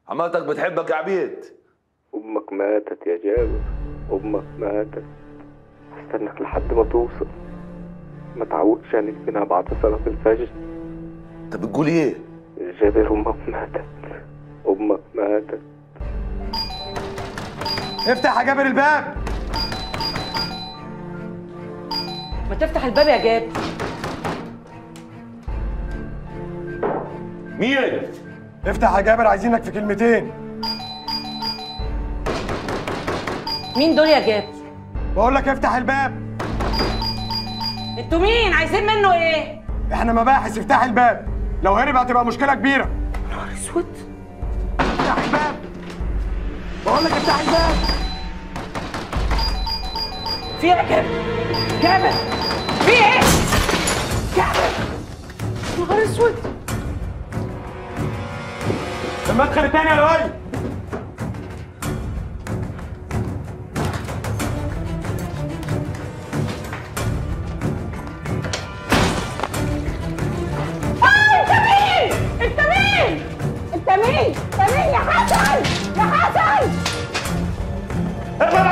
حماتك بتحبك يا عبيد أمك ماتت يا جابر أمك ماتت هستناك لحد ما توصل ما تعودش عليك منها بعد صلاة الفجر انت بتقول ايه جابر أمك ماتت أمك ماتت افتح يا جابر الباب ما تفتح الباب يا جاب مين افتح يا جابر عايزينك في كلمتين مين دول يا جاب بقول لك افتح الباب انتوا مين عايزين منه ايه احنا مباحث افتح الباب لو هرب هتبقى مشكله كبيره نهار اسود افتح الباب بقول لك افتح الباب في ايه يا جاب جابر في ايه جابر نهار اسود المدخل التاني يا لؤي انت مين؟ انت مين؟ انت مين؟ انت مين يا حسن؟ يا حسن! اخلص